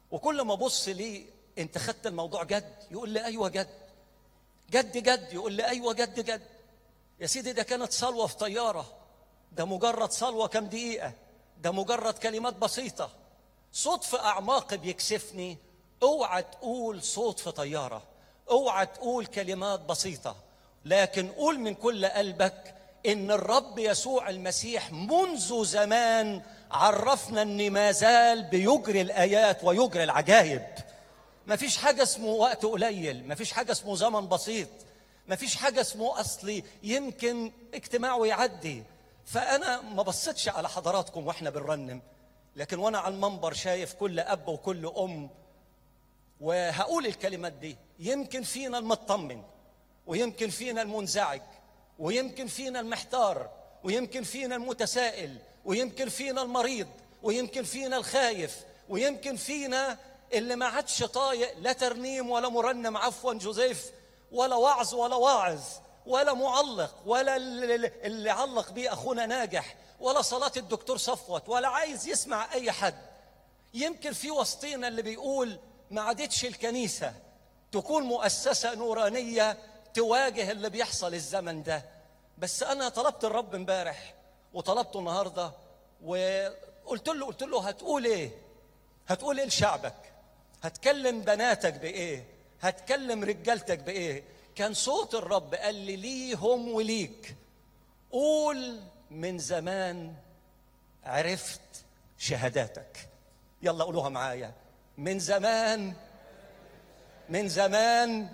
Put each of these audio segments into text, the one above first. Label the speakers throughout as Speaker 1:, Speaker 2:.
Speaker 1: وكل ما ابص ليه انت خدت الموضوع جد يقول لي ايوه جد جد جد يقول لي ايوه جد جد يا سيدي ده كانت صلوه في طياره ده مجرد صلوه كام دقيقه ده مجرد كلمات بسيطه صوت في اعماقي بيكسفني اوعى تقول صوت في طياره اوعى تقول كلمات بسيطه لكن قول من كل قلبك ان الرب يسوع المسيح منذ زمان عرفنا ان ما زال بيجري الايات ويجري العجائب ما فيش حاجه اسمه وقت قليل ما فيش حاجه اسمه زمن بسيط ما فيش حاجه اسمه اصلي يمكن اجتماع ويعدي فانا ما بصيتش على حضراتكم واحنا بنرنم لكن وانا على المنبر شايف كل اب وكل ام وهقول الكلمات دي يمكن فينا المطمن ويمكن فينا المنزعج ويمكن فينا المحتار ويمكن فينا المتسائل ويمكن فينا المريض ويمكن فينا الخايف ويمكن فينا اللي ما عادش طايق لا ترنيم ولا مرنم عفوا جوزيف ولا وعظ ولا واعظ ولا معلق ولا اللي اللي علق بيه اخونا ناجح ولا صلاه الدكتور صفوت ولا عايز يسمع اي حد يمكن في وسطينا اللي بيقول ما عادتش الكنيسه تكون مؤسسه نورانيه تواجه اللي بيحصل الزمن ده بس انا طلبت الرب امبارح وطلبته النهارده وقلت له قلت له هتقول ايه هتقول ايه لشعبك هتكلم بناتك بايه هتكلم رجالتك بايه كان صوت الرب قال لي ليهم وليك قول من زمان عرفت شهاداتك يلا قولوها معايا من زمان من زمان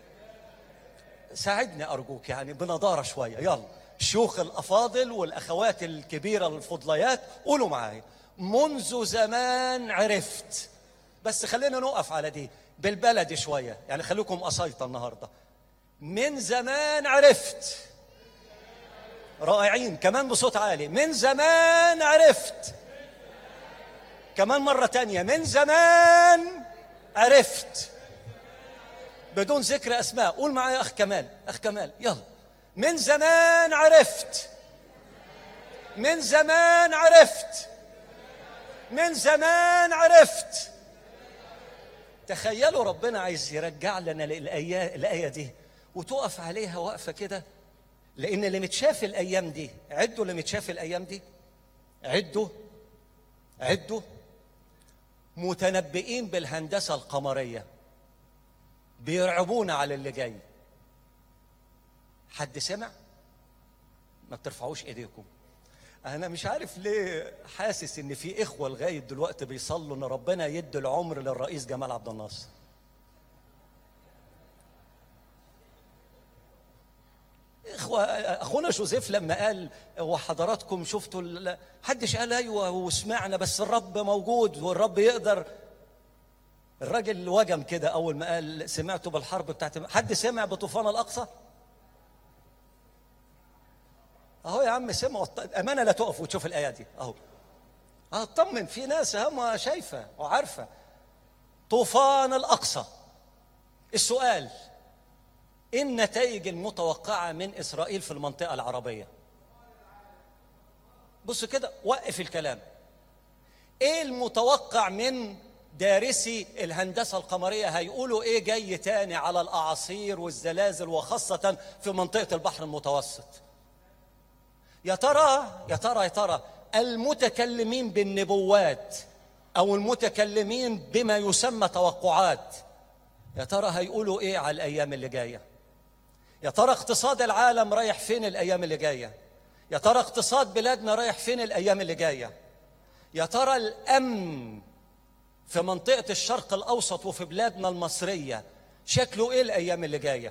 Speaker 1: ساعدني ارجوك يعني بنضاره شويه يلا الشيوخ الافاضل والاخوات الكبيره الفضليات قولوا معايا منذ زمان عرفت بس خلينا نقف على دي بالبلدي شويه يعني خليكم قصيطه النهارده من زمان عرفت رائعين كمان بصوت عالي من زمان عرفت كمان مرة تانية من زمان عرفت بدون ذكر أسماء قول معايا أخ كمال أخ كمال يلا من زمان عرفت من زمان عرفت من زمان عرفت تخيلوا ربنا عايز يرجع لنا الآية, الآية دي وتقف عليها وقفة كده لأن اللي متشاف الأيام دي عدوا اللي متشاف الأيام دي عدوا عدوا متنبئين بالهندسة القمرية بيرعبونا على اللي جاي حد سمع ما بترفعوش ايديكم انا مش عارف ليه حاسس ان في اخوه لغايه دلوقتي بيصلوا ان ربنا يدي العمر للرئيس جمال عبد الناصر اخوه اخونا جوزيف لما قال وحضراتكم شفتوا ال- حدش قال ايوه وسمعنا بس الرب موجود والرب يقدر الراجل وجم كده اول ما قال سمعتوا بالحرب بتاعت حد سمع بطوفان الاقصى اهو يا عم سمعوا امانه لا تقف وتشوف الايه دي اهو اه اطمن في ناس هم شايفه وعارفه طوفان الاقصى السؤال ايه النتائج المتوقعه من اسرائيل في المنطقه العربيه بص كده وقف الكلام ايه المتوقع من دارسي الهندسه القمريه هيقولوا ايه جاي تاني على الاعاصير والزلازل وخاصه في منطقه البحر المتوسط يا ترى يا ترى يا ترى المتكلمين بالنبوات او المتكلمين بما يسمى توقعات يا ترى هيقولوا ايه على الايام اللي جايه يا ترى اقتصاد العالم رايح فين الايام اللي جايه يا ترى اقتصاد بلادنا رايح فين الايام اللي جايه يا ترى الامن في منطقه الشرق الاوسط وفي بلادنا المصريه شكله ايه الايام اللي جايه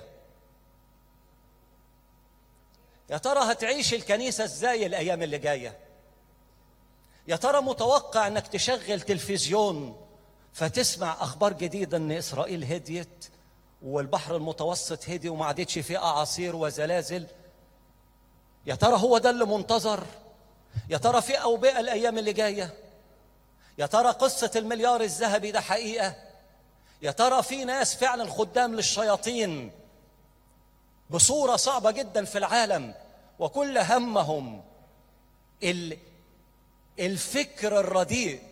Speaker 1: يا ترى هتعيش الكنيسه ازاي الايام اللي جايه يا ترى متوقع انك تشغل تلفزيون فتسمع اخبار جديده ان اسرائيل هديت والبحر المتوسط هدي وما عادتش فيه اعاصير وزلازل يا ترى هو ده اللي منتظر يا ترى في اوبئه الايام اللي جايه يا ترى قصه المليار الذهبي ده حقيقه يا ترى في ناس فعلا خدام للشياطين بصوره صعبه جدا في العالم وكل همهم ال- الفكر الرديء